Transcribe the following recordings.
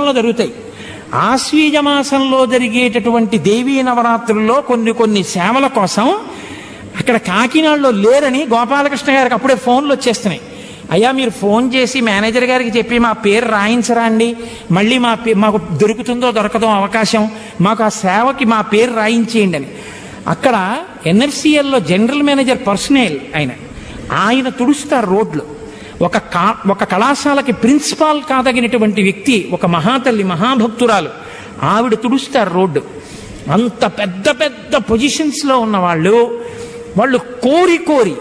మాసంలో జరుగుతాయి ఆశ్వీజ మాసంలో జరిగేటటువంటి దేవీ నవరాత్రుల్లో కొన్ని కొన్ని సేవల కోసం అక్కడ కాకినాడలో లేరని గోపాలకృష్ణ గారికి అప్పుడే ఫోన్లు వచ్చేస్తున్నాయి అయ్యా మీరు ఫోన్ చేసి మేనేజర్ గారికి చెప్పి మా పేరు రాయించరా అండి మళ్ళీ మా పే మాకు దొరుకుతుందో దొరకదో అవకాశం మాకు ఆ సేవకి మా పేరు రాయించేయండి అని అక్కడ ఎన్ఎఫ్సిఎల్లో జనరల్ మేనేజర్ పర్సనల్ ఆయన ఆయన తుడుస్తారు రోడ్లు ఒక కా ఒక కళాశాలకి ప్రిన్సిపాల్ కాదగినటువంటి వ్యక్తి ఒక మహాతల్లి మహాభక్తురాలు ఆవిడ తుడుస్తారు రోడ్డు అంత పెద్ద పెద్ద పొజిషన్స్లో ఉన్న వాళ్ళు వాళ్ళు కోరి కోరి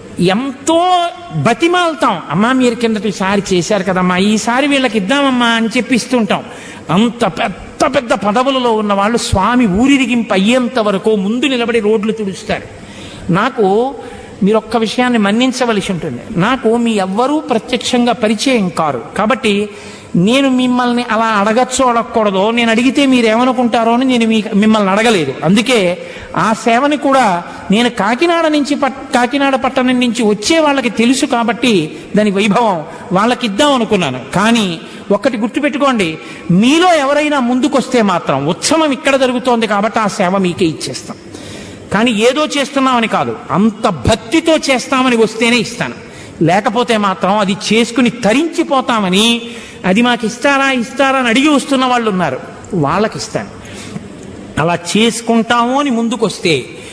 ఎంతో బతిమాలుతాం అమ్మా మీరు కిందటి సారి చేశారు కదమ్మా ఈసారి వీళ్ళకి ఇద్దామమ్మా అని చెప్పి ఇస్తుంటాం అంత పెద్ద పెద్ద పదవులలో ఉన్న వాళ్ళు స్వామి ఊరిరిగింపు అయ్యేంత వరకు ముందు నిలబడి రోడ్లు తుడుస్తారు నాకు మీరు ఒక్క విషయాన్ని మన్నించవలసి ఉంటుంది నాకు మీ ఎవ్వరూ ప్రత్యక్షంగా పరిచయం కారు కాబట్టి నేను మిమ్మల్ని అలా అడగచ్చో అడగకూడదో నేను అడిగితే మీరు ఏమనుకుంటారో అని నేను మీ మిమ్మల్ని అడగలేదు అందుకే ఆ సేవని కూడా నేను కాకినాడ నుంచి పట్ కాకినాడ పట్టణం నుంచి వచ్చే వాళ్ళకి తెలుసు కాబట్టి దాని వైభవం వాళ్ళకి ఇద్దాం అనుకున్నాను కానీ ఒక్కటి గుర్తుపెట్టుకోండి మీలో ఎవరైనా ముందుకొస్తే మాత్రం ఉత్సవం ఇక్కడ జరుగుతోంది కాబట్టి ఆ సేవ మీకే ఇచ్చేస్తాం కానీ ఏదో చేస్తున్నామని కాదు అంత భక్తితో చేస్తామని వస్తేనే ఇస్తాను లేకపోతే మాత్రం అది చేసుకుని తరించిపోతామని అది మాకు ఇస్తారా ఇస్తారా అని అడిగి వస్తున్న వాళ్ళు ఉన్నారు వాళ్ళకి ఇస్తాను అలా చేసుకుంటాము అని ముందుకొస్తే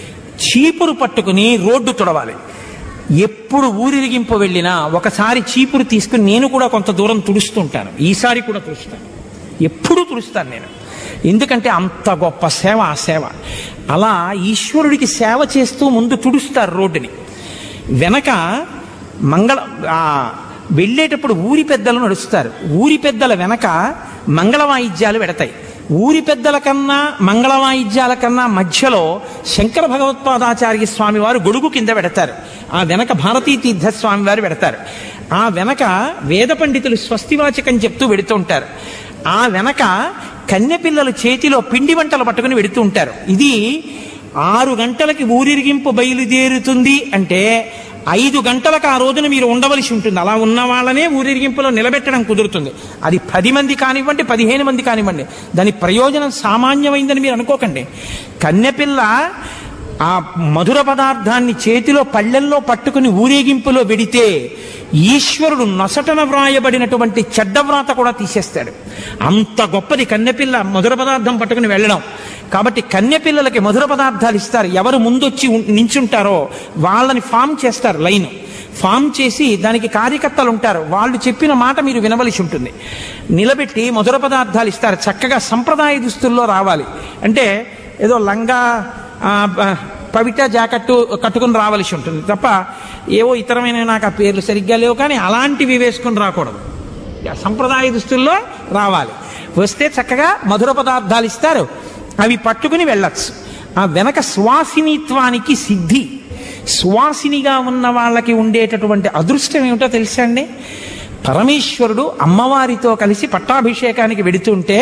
చీపురు పట్టుకుని రోడ్డు తుడవాలి ఎప్పుడు ఊరిరిగింపు వెళ్ళినా ఒకసారి చీపురు తీసుకుని నేను కూడా కొంత దూరం తుడుస్తుంటాను ఈసారి కూడా తుడుస్తాను ఎప్పుడూ తుడుస్తాను నేను ఎందుకంటే అంత గొప్ప సేవ ఆ సేవ అలా ఈశ్వరుడికి సేవ చేస్తూ ముందు తుడుస్తారు రోడ్డుని వెనక మంగళ ఆ వెళ్ళేటప్పుడు ఊరి పెద్దలు నడుస్తారు ఊరి పెద్దల వెనక మంగళ వాయిద్యాలు పెడతాయి ఊరి పెద్దల కన్నా మంగళ వాయిద్యాల కన్నా మధ్యలో శంకర భగవత్పాదాచార్య స్వామి వారు గొడుగు కింద పెడతారు ఆ వెనక భారతీ తీర్థ స్వామి వారు పెడతారు ఆ వెనక వేద పండితులు స్వస్తివాచకం చెప్తూ వెడుతూ ఉంటారు ఆ వెనక కన్నెపిల్లలు చేతిలో పిండి వంటలు పట్టుకుని వెడుతూ ఉంటారు ఇది ఆరు గంటలకి ఊరిరిగింపు బయలుదేరుతుంది అంటే ఐదు గంటలకు ఆ రోజున మీరు ఉండవలసి ఉంటుంది అలా ఉన్న వాళ్ళనే ఊరిరిగింపులో నిలబెట్టడం కుదురుతుంది అది పది మంది కానివ్వండి పదిహేను మంది కానివ్వండి దాని ప్రయోజనం సామాన్యమైందని మీరు అనుకోకండి కన్నెపిల్ల ఆ మధుర పదార్థాన్ని చేతిలో పళ్ళెల్లో పట్టుకుని ఊరేగింపులో వెడితే ఈశ్వరుడు నొసటన వ్రాయబడినటువంటి చెడ్డ వ్రాత కూడా తీసేస్తాడు అంత గొప్పది కన్నెపిల్ల మధుర పదార్థం పట్టుకుని వెళ్ళడం కాబట్టి కన్యపిల్లలకి మధుర పదార్థాలు ఇస్తారు ఎవరు ముందొచ్చి ఉం- నించుంటారో వాళ్ళని ఫామ్ చేస్తారు లైన్ ఫామ్ చేసి దానికి కార్యకర్తలు ఉంటారు వాళ్ళు చెప్పిన మాట మీరు వినవలసి ఉంటుంది నిలబెట్టి మధుర పదార్థాలు ఇస్తారు చక్కగా సంప్రదాయ దుస్తుల్లో రావాలి అంటే ఏదో లంగా ఆ, ఆ, పవిట జాకెట్టు కట్టుకుని రావలసి ఉంటుంది తప్ప ఏవో ఇతరమైన నాకు ఆ పేర్లు సరిగ్గా లేవు కానీ అలాంటివి వేసుకుని రాకూడదు సంప్రదాయ దుస్తుల్లో రావాలి వస్తే చక్కగా మధుర పదార్థాలు ఇస్తారు అవి పట్టుకుని వెళ్ళచ్చు ఆ వెనక సువాసినిత్వానికి సిద్ధి సువాసినిగా ఉన్న వాళ్ళకి ఉండేటటువంటి అదృష్టం ఏమిటో తెలుసా అండి పరమేశ్వరుడు అమ్మవారితో కలిసి పట్టాభిషేకానికి వెడుతుంటే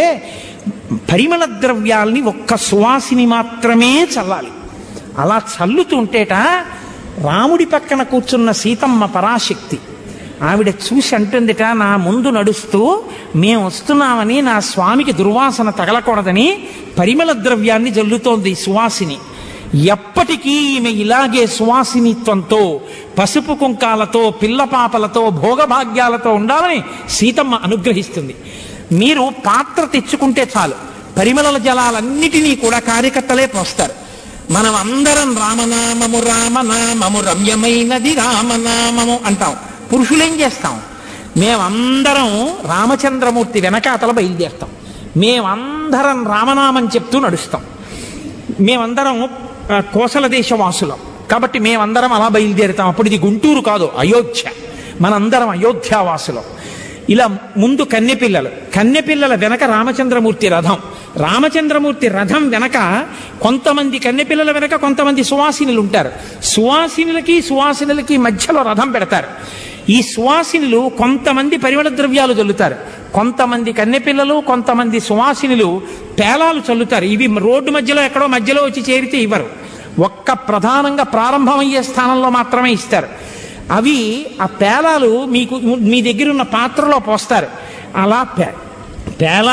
పరిమళ ద్రవ్యాల్ని ఒక్క సువాసిని మాత్రమే చల్లాలి అలా చల్లుతుంటేట రాముడి పక్కన కూర్చున్న సీతమ్మ పరాశక్తి ఆవిడ చూసి అంటుందిట నా ముందు నడుస్తూ మేము వస్తున్నామని నా స్వామికి దుర్వాసన తగలకూడదని పరిమళ ద్రవ్యాన్ని జల్లుతోంది ఈ సువాసిని ఎప్పటికీ ఈమె ఇలాగే సువాసినిత్వంతో పసుపు కుంకాలతో పిల్లపాపలతో భోగభాగ్యాలతో ఉండాలని సీతమ్మ అనుగ్రహిస్తుంది మీరు పాత్ర తెచ్చుకుంటే చాలు పరిమళ జలాలన్నిటినీ కూడా కార్యకర్తలే పోస్తారు మనం అందరం రామనామము రామనామము రమ్యమైనది రామనామము అంటాం పురుషులేం చేస్తాం మేమందరం రామచంద్రమూర్తి వెనకాతల బయలుదేరుతాం మేమందరం రామనామం చెప్తూ నడుస్తాం మేమందరం ఆ, కోసల దేశ వాసులం కాబట్టి మేమందరం అలా బయలుదేరుతాం అప్పుడు ఇది గుంటూరు కాదు అయోధ్య మనందరం అయోధ్యావాసులం ఇలా ముందు కన్నెపిల్లలు కన్నెపిల్లల వెనక రామచంద్రమూర్తి రథం రామచంద్రమూర్తి రథం వెనక కొంతమంది కన్నెపిల్లల వెనక కొంతమంది సువాసినులు ఉంటారు సువాసినులకి సువాసినులకి మధ్యలో రథం పెడతారు ఈ సువాసినులు కొంతమంది పరిమళ ద్రవ్యాలు చల్లుతారు కొంతమంది కన్నెపిల్లలు కొంతమంది సువాసినులు పేలాలు చల్లుతారు ఇవి రోడ్డు మధ్యలో ఎక్కడో మధ్యలో వచ్చి చేరితే ఇవ్వరు ఒక్క ప్రధానంగా ప్రారంభమయ్యే స్థానంలో మాత్రమే ఇస్తారు అవి ఆ పేలాలు మీకు మీ దగ్గర ఉన్న పాత్రలో పోస్తారు అలా పే పేల